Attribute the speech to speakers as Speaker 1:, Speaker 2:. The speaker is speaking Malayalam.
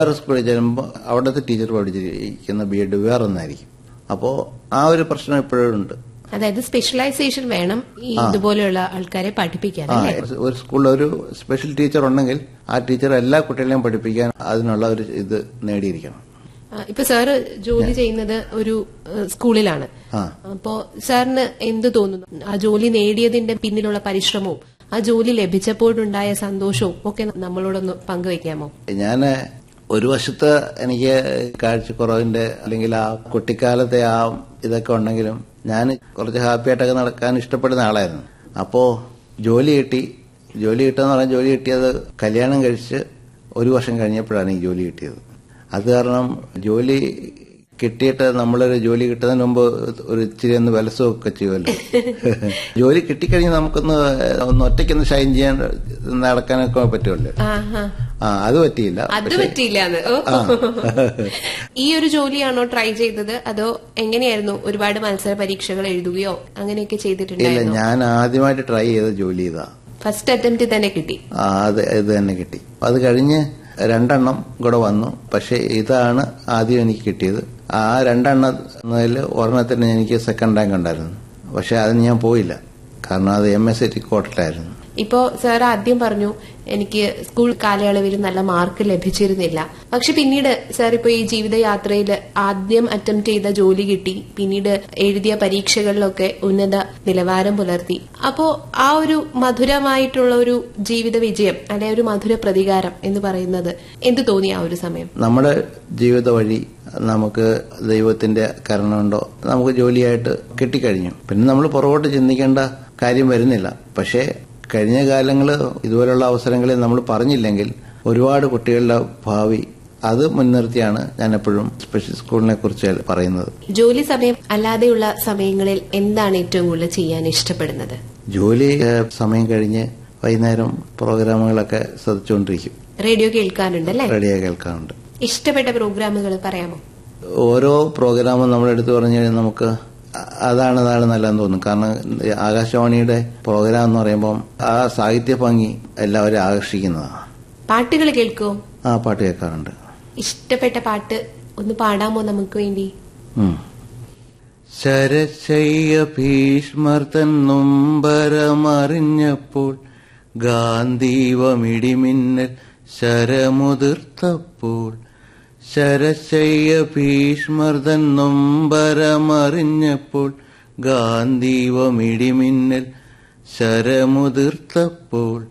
Speaker 1: വേറെ സ്കൂളിൽ ചെല്ലുമ്പോൾ അവിടുത്തെ ടീച്ചർ പഠിച്ചിരിക്കുന്ന ബി എഡ് വേറെ ഒന്നായിരിക്കും അപ്പോൾ ആ ഒരു പ്രശ്നം ഇപ്പോഴും ഉണ്ട്
Speaker 2: അതായത് സ്പെഷ്യലൈസേഷൻ വേണം ഈ ഇതുപോലെയുള്ള ആൾക്കാരെ പഠിപ്പിക്കാൻ
Speaker 1: ആ
Speaker 2: അല്ലേ
Speaker 1: ഒരു സ്കൂളിൽ ഒരു സ്പെഷ്യൽ ടീച്ചർ ഉണ്ടെങ്കിൽ ആ ടീച്ചർ എല്ലാ കുട്ടികളെയും പഠിപ്പിക്കാൻ അതിനുള്ള ഒരു ഇത് നേടിയിരിക്കണം
Speaker 2: ആ, ഇപ്പൊ സാറ് ജോലി ചെയ്യുന്നത് ഒരു ഏഹ്, സ്കൂളിലാണ്
Speaker 1: ആ.
Speaker 2: അപ്പോ സാറിന് എന്ത് തോന്നുന്നു ആ ജോലി നേടിയതിന്റെ പിന്നിലുള്ള പരിശ്രമവും ആ ജോലി ലഭിച്ചപ്പോഴുണ്ടായ സന്തോഷവും ഒക്കെ നമ്മളോടൊന്ന് പങ്കുവെക്കാമോ
Speaker 1: ഞാൻ ഒരു വശത്ത് എനിക്ക് കാഴ്ചക്കുറവിന്റെ അല്ലെങ്കിൽ ആ കുട്ടിക്കാലത്തെ ആ ഇതൊക്കെ ഉണ്ടെങ്കിലും ഞാൻ കുറച്ച് ഹാപ്പി ആയിട്ടൊക്കെ നടക്കാൻ ഇഷ്ടപ്പെടുന്ന ആളായിരുന്നു അപ്പോ ജോലി കിട്ടി ജോലി കിട്ടുക പറഞ്ഞാൽ ജോലി കിട്ടിയത് കല്യാണം കഴിച്ച് ഒരു വർഷം കഴിഞ്ഞപ്പോഴാണ് ഈ ജോലി കിട്ടിയത് അത് കാരണം ജോലി കിട്ടിയിട്ട് നമ്മളൊരു ജോലി കിട്ടുന്നതിന് മുമ്പ് ഒരു ഇച്ചിരി ഒന്ന് വിലസമൊക്കെ ചെയ്യുമല്ലോ ജോലി കിട്ടിക്കഴിഞ്ഞാൽ നമുക്കൊന്ന് ഒന്ന് ഒറ്റയ്ക്കൊന്ന് ഷൈൻ ചെയ്യാൻ നടക്കാനൊക്കെ പറ്റുമല്ലോ
Speaker 2: ആ ആ
Speaker 1: ആ അത് പറ്റിയില്ല
Speaker 2: അത്
Speaker 1: പക്ഷെ
Speaker 2: പറ്റിയില്ലാന്ന് ഓ. ഈ ഒരു ജോലിയാണോ ട്രൈ ചെയ്തത് അതോ എങ്ങനെയായിരുന്നു ഒരുപാട് മത്സര പരീക്ഷകൾ എഴുതുകയോ അങ്ങനെയൊക്കെ
Speaker 1: ഇല്ല
Speaker 2: ചെയ്തിട്ടുണ്ടായിരുന്നു
Speaker 1: ഞാൻ ആദ്യമായിട്ട് ട്രൈ ചെയ്ത ജോലി ഇതാ
Speaker 2: ഫസ്റ്റ് അറ്റംപ്റ്റ് തന്നെ കിട്ടി
Speaker 1: ആ, അത് ഇത് തന്നെ കിട്ടി അത് കഴിഞ്ഞ് രണ്ടെണ്ണം കൂടെ വന്നു പക്ഷെ ഇതാണ് ആദ്യം എനിക്ക് കിട്ടിയത് ആ രണ്ടെണ്ണത്തിൽ ഒരെണ്ണത്തിന് എനിക്ക് സെക്കൻഡ് റാങ്ക് ഉണ്ടായിരുന്നു പക്ഷെ അതിന് ഞാൻ പോയില്ല കാരണം അത് എം എസ് ടി കോട്ടലായിരുന്നു
Speaker 2: ഇപ്പോ സാർ ആദ്യം പറഞ്ഞു എനിക്ക് സ്കൂൾ കാലയളവിൽ നല്ല മാർക്ക് ലഭിച്ചിരുന്നില്ല പക്ഷെ പിന്നീട് സാർ ഇപ്പോ ഈ ജീവിതയാത്രയിൽ ആദ്യം അറ്റംപ്റ്റ് ചെയ്ത ജോലി കിട്ടി പിന്നീട് എഴുതിയ പരീക്ഷകളിലൊക്കെ ഉന്നത നിലവാരം പുലർത്തി അപ്പോ ആ ഒരു മധുരമായിട്ടുള്ള ഒരു ജീവിത വിജയം അല്ലെ ഒരു മധുര പ്രതികാരം എന്ന് പറയുന്നത് എന്ത് തോന്നി ആ ഒരു സമയം
Speaker 1: നമ്മുടെ ജീവിത വഴി നമുക്ക് ദൈവത്തിന്റെ കരുണ നമുക്ക് ജോലിയായിട്ട് കിട്ടിക്കഴിഞ്ഞു പിന്നെ നമ്മൾ പുറകോട്ട് ചിന്തിക്കേണ്ട കാര്യം വരുന്നില്ല പക്ഷേ കഴിഞ്ഞ കാലങ്ങൾ ഇതുപോലുള്ള അവസരങ്ങളിൽ നമ്മൾ പറഞ്ഞില്ലെങ്കിൽ ഒരുപാട് കുട്ടികളുടെ ഭാവി അത് മുൻനിർത്തിയാണ് ഞാൻ എപ്പോഴും സ്പെഷ്യൽ സ്കൂളിനെ കുറിച്ച് പറയുന്നത്
Speaker 2: ജോലി സമയം അല്ലാതെയുള്ള സമയങ്ങളിൽ എന്താണ് ഏറ്റവും കൂടുതൽ ചെയ്യാൻ ഇഷ്ടപ്പെടുന്നത്
Speaker 1: ജോലി ഏഹ്, സമയം കഴിഞ്ഞ് വൈകുന്നേരം പ്രോഗ്രാമുകളൊക്കെ ശ്രദ്ധിച്ചുകൊണ്ടിരിക്കും
Speaker 2: റേഡിയോ കേൾക്കാറുണ്ട് അല്ലേ
Speaker 1: റേഡിയോ കേൾക്കാറുണ്ട്
Speaker 2: ഇഷ്ടപ്പെട്ട പ്രോഗ്രാമുകൾ പറയാമോ
Speaker 1: ഓരോ പ്രോഗ്രാമും നമ്മൾ എടുത്തു പറഞ്ഞു കഴിഞ്ഞാൽ നമുക്ക് അ- അതാണ് അതാണ് നല്ലതെന്ന് തോന്നും കാരണം ആകാശവാണിയുടെ പ്രോഗ്രാം എന്ന് പറയുമ്പം ആ സാഹിത്യ ഭംഗി എല്ലാവരും ആകർഷിക്കുന്നതാണ്
Speaker 2: പാട്ടുകൾ കേൾക്കുമോ
Speaker 1: ആ പാട്ട് കേൾക്കാറുണ്ട്
Speaker 2: ഇഷ്ടപ്പെട്ട പാട്ട് ഒന്ന് പാടാമോ നമുക്ക് വേണ്ടി
Speaker 1: ഉം. ശരശയ്യ ഭീഷ്മർ തന്നുംബരമറിഞ്ഞപ്പോൾ ഗാന്ധീവമിടിമിന്നൽ ശരമുതിർത്തപ്പോൾ ശരശയ്യ ഭീഷ്മർ തന്നുംബരമറിഞ്ഞപ്പോൾ ഗാന്ധീവമിടിമിന്നൽ ശരമുതിർത്തപ്പോൾ